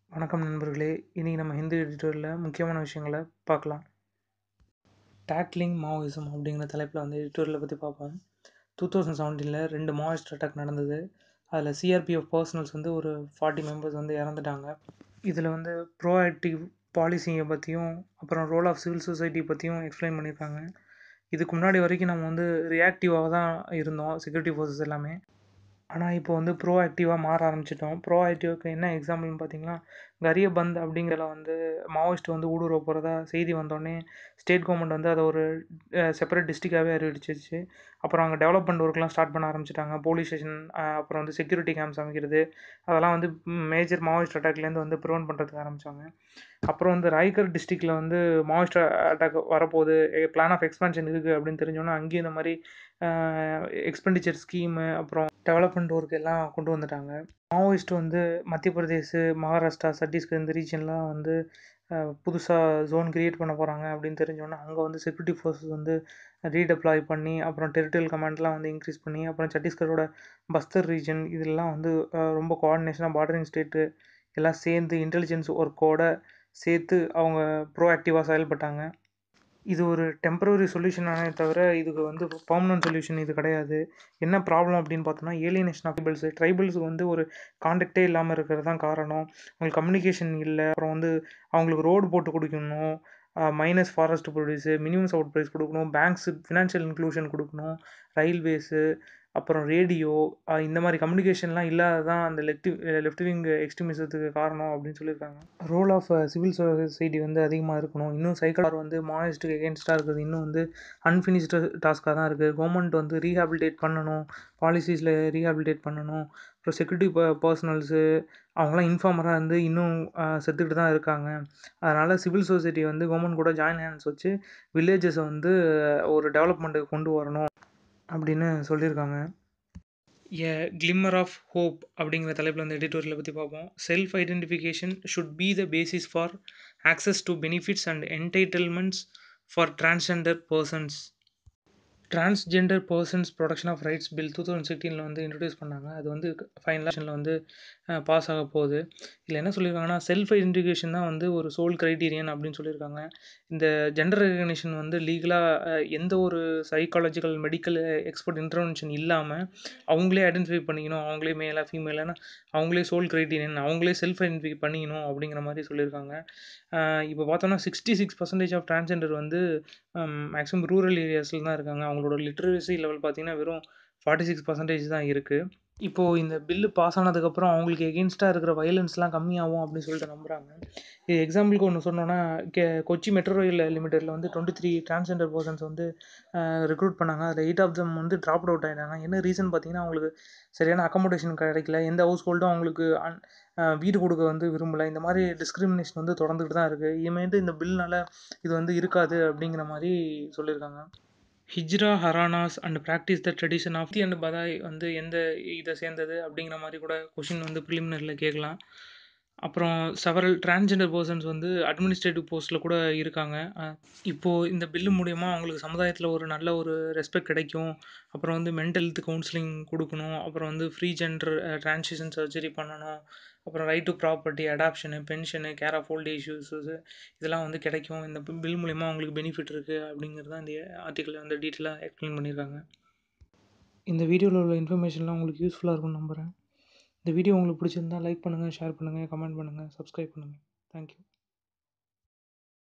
வணக்கம் நண்பர்களே இன்றைக்கி நம்ம ஹிந்து எடிட்டோரியில் முக்கியமான விஷயங்களை பார்க்கலாம் டேக்லிங் மாவோயிசம் அப்படிங்கிற தலைப்பில் வந்து எடிட்டோரியலை பற்றி பார்ப்போம் டூ தௌசண்ட் செவன்டீனில் ரெண்டு மாவோயிஸ்ட் அட்டாக் நடந்தது அதில் சிஆர்பிஎஃப் பர்சனல்ஸ் வந்து ஒரு ஃபார்ட்டி மெம்பர்ஸ் வந்து இறந்துட்டாங்க இதில் வந்து ப்ரோஆக்டிவ் பாலிசியை பற்றியும் அப்புறம் ரோல் ஆஃப் சிவில் சொசைட்டி பற்றியும் எக்ஸ்பிளைன் பண்ணியிருக்காங்க இதுக்கு முன்னாடி வரைக்கும் நம்ம வந்து ரியாக்டிவாக தான் இருந்தோம் செக்யூரிட்டி ஃபோர்ஸஸ் எல்லாமே ஆனால் இப்போ வந்து ப்ரோ ஆக்டிவாக மாற ஆரம்பிச்சிட்டோம் ப்ரோ ஆக்டிவ்க்கு என்ன எக்ஸாம்பிள்னு பார்த்தீங்கன்னா கரியபந்த் அப்படிங்கிறல வந்து மாவோயிஸ்ட் வந்து ஊடுருவ போகிறதா செய்தி வந்தோடனே ஸ்டேட் கவர்மெண்ட் வந்து அதை ஒரு செப்பரேட் டிஸ்ட்ரிக்டாகவே அறிவிச்சிருச்சு அப்புறம் அங்கே டெவலப்மெண்ட் ஒர்க்லாம் ஸ்டார்ட் பண்ண ஆரம்பிச்சிட்டாங்க போலீஸ் ஸ்டேஷன் அப்புறம் வந்து செக்யூரிட்டி கேம்ப்ஸ் அமைக்கிறது அதெல்லாம் வந்து மேஜர் மாவோயிஸ்ட் அட்டாக்லேருந்து வந்து ப்ரிவென்ட் பண்ணுறதுக்கு ஆரம்பித்தாங்க அப்புறம் வந்து ராய்கர் டிஸ்ட்ரிக்டில் வந்து மாவோயிஸ்ட் அட்டாக் வரப்போகுது பிளான் ஆஃப் எக்ஸ்பான்ஷன் இருக்குது அப்படின்னு தெரிஞ்சோன்னா அங்கேயும் இந்த மாதிரி எக்ஸ்பெண்டிச்சர் ஸ்கீமு அப்புறம் டெவலப்மெண்ட் ஒர்க் எல்லாம் கொண்டு வந்துட்டாங்க மாவோயிஸ்ட் வந்து மத்திய பிரதேஷ் மகாராஷ்டிரா சத்தீஸ்கர் இந்த ரீஜன்லாம் வந்து புதுசாக ஜோன் கிரியேட் பண்ண போகிறாங்க அப்படின்னு தெரிஞ்சோன்னா அங்கே வந்து செக்யூரிட்டி ஃபோர்ஸஸ் வந்து ரீடெப்ளாய் பண்ணி அப்புறம் டெரிட்டரியல் கமாண்ட்லாம் வந்து இன்க்ரீஸ் பண்ணி அப்புறம் சத்தீஸ்கரோட பஸ்தர் ரீஜன் இதெல்லாம் வந்து ரொம்ப கோஆர்டினேஷனாக பார்டரிங் ஸ்டேட்டு எல்லாம் சேர்ந்து இன்டெலிஜென்ஸ் ஒர்க்கோட சேர்த்து அவங்க ப்ரோஆக்டிவாக செயல்பட்டாங்க இது ஒரு டெம்பரரி சொல்யூஷனானே தவிர இதுக்கு வந்து பர்மனன்ட் சொல்யூஷன் இது கிடையாது என்ன ப்ராப்ளம் அப்படின்னு பார்த்தோம்னா ஏலியனேஷன் ஆஃப் ட்ரைபல்ஸ் ட்ரைபல்ஸுக்கு வந்து ஒரு கான்டாக்டே இல்லாமல் இருக்கிறது தான் காரணம் அவங்களுக்கு கம்யூனிகேஷன் இல்லை அப்புறம் வந்து அவங்களுக்கு ரோடு போட்டு கொடுக்கணும் minus forest produce minimum support price கொடுக்கணும் பேங்க்ஸு ஃபினான்ஷியல் இன்க்ளூஷன் கொடுக்கணும் ரயில்வேஸு அப்புறம் ரேடியோ இந்த மாதிரி கம்யூனிகேஷன்லாம் இல்லாத தான் அந்த லெஃப்ட் லெஃப்ட் விங் எக்ஸ்ட்ரீமிசத்துக்கு காரணம் அப்படின்னு சொல்லியிருக்காங்க ரோல் ஆஃப் சிவில் சொசைட்டி வந்து அதிகமாக இருக்கணும் இன்னும் சைக்கிளார் வந்து மானிஸ்ட்டுக்கு எகேன்ஸ்டாக இருக்குது இன்னும் வந்து அன்ஃபினிஷ்டு டாஸ்க்காக தான் இருக்குது கவர்மெண்ட் வந்து ரீஹாபிலிட்டேட் பண்ணணும் பாலிசிஸில் ரீஹாபிலிட்டேட் பண்ணணும் அப்புறம் செக்யூரிட்டி ப பர்சனல்ஸு அவங்களாம் இன்ஃபார்மராக இருந்து இன்னும் செத்துக்கிட்டு தான் இருக்காங்க அதனால் சிவில் சொசைட்டி வந்து கவர்மெண்ட் கூட ஜாயின் ஹேண்ட்ஸ் வச்சு வில்லேஜஸை வந்து ஒரு டெவலப்மெண்ட்டுக்கு கொண்டு வரணும் அப்படின்னு சொல்லியிருக்காங்க எ கிளிம்மர் ஆஃப் ஹோப் அப்படிங்கிற தலைப்பில் வந்து எடிட்டோரியலை பற்றி பார்ப்போம் self identification should be the basis for access to benefits and entitlements for transgender persons transgender persons protection of rights bill two thousand சிக்ஸ்டீனில் வந்து இன்ட்ரடியூஸ் பண்ணாங்க அது வந்து ஃபைனல் வந்து பாஸ் ஆக போகுது இதில் என்ன சொல்லியிருக்காங்கன்னா செல்ஃப் ஐடென்டிஃபிகேஷன் தான் வந்து ஒரு சோல் க்ரைட்டீரியன் அப்படின்னு சொல்லியிருக்காங்க இந்த ஜெண்டர் ரெகக்னிஷன் வந்து லீகலாக எந்த ஒரு சைக்காலஜிக்கல் மெடிக்கல் எக்ஸ்பர்ட் இன்டர்வென்ஷன் இல்லாமல் அவங்களே ஐடென்டிஃபை பண்ணிக்கணும் அவங்களே மேலாக ஃபீமேலான அவங்களே சோல் க்ரைட்டீரியன் அவங்களே செல்ஃப் ஐடென்டிஃபை பண்ணிக்கணும் அப்படிங்கிற மாதிரி சொல்லியிருக்காங்க இப்போ பார்த்தோன்னா sixty six percentage of transgender வந்து மேக்ஸிமம் ரூரல் ஏரியாஸில் தான் இருக்காங்க அவங்களோட லிட்ரஸி லெவல் பார்த்திங்கன்னா வெறும் ஃபார்ட்டி சிக்ஸ் பர்சன்டேஜ் தான் இருக்குது இப்போது இந்த பில்லு பாஸ் ஆனதுக்கப்புறம் அவங்களுக்கு எகென்ஸ்டாக இருக்கிற வயலன்ஸ்லாம் கம்மியாகும் அப்படின்னு சொல்லிட்டு நம்புகிறாங்க இது எக்ஸாம்பிளுக்கு ஒன்று சொன்னோன்னா கே கொச்சி மெட்ரோ ரயில் லிமிடெடில் வந்து டுவெண்ட்டி த்ரீ டிரான்ஸ்ஜெண்டர் பர்சன்ஸ் வந்து ரெக்ரூட் பண்ணாங்க அதில் எயிட் ஆஃப் தம் வந்து ட்ராப் அவுட் ஆகிட்டாங்க என்ன ரீசன் பார்த்தீங்கன்னா அவங்களுக்கு சரியான அக்கமடேஷன் கிடைக்கல எந்த ஹவுஸ் ஹோல்டும் அவங்களுக்கு அன் வீடு கொடுக்க வந்து விரும்பலை இந்த மாதிரி டிஸ்கிரிமினேஷன் வந்து தொடர்ந்துட்டு தான் இருக்குது இனிமேட்டு இந்த பில்னால் இது வந்து இருக்காது அப்படிங்கிற மாதிரி சொல்லியிருக்காங்க hijra gharanas and practice the tradition of the and badhai வந்து எந்த இதை சேர்ந்தது அப்படிங்கிற மாதிரி கூட கொஷின் வந்து ப்ரிலிமினரியில் கேட்கலாம் அப்புறம் செவரல் டிரான்ஸ்ஜெண்டர் பர்சன்ஸ் வந்து அட்மினிஸ்ட்ரேட்டிவ் போஸ்ட்டில் கூட இருக்காங்க இப்போது இந்த பில்லு மூலயமா அவங்களுக்கு சமுதாயத்தில் ஒரு நல்ல ஒரு ரெஸ்பெக்ட் கிடைக்கும் அப்புறம் வந்து மென்டல் ஹெல்த் கவுன்சிலிங் கொடுக்கணும் அப்புறம் வந்து ஃப்ரீ ஜெண்டர் டிரான்சிஷன் சர்ஜரி பண்ணணும் அப்புறம் right to property adoption pension care of old issues இதெல்லாம் வந்து கிடைக்கும் இந்த பில் மூலிமா அவங்களுக்கு பெனிஃபிட் இருக்குது அப்படிங்கிறது தான் இந்த ஆர்டிக்கலில் வந்து டீட்டெயிலாக எக்ஸ்பிளைன் பண்ணியிருக்காங்க இந்த வீடியோவில் உள்ள இன்ஃபர்மேஷன்லாம் உங்களுக்கு யூஸ்ஃபுல்லாக இருக்கும்னு நம்புகிறேன் இந்த வீடியோ உங்களுக்கு பிடிச்சிருந்தால் லைக் பண்ணுங்கள் ஷேர் பண்ணுங்கள் கமெண்ட் பண்ணுங்கள் சப்ஸ்கிரைப் பண்ணுங்கள் தேங்க்யூ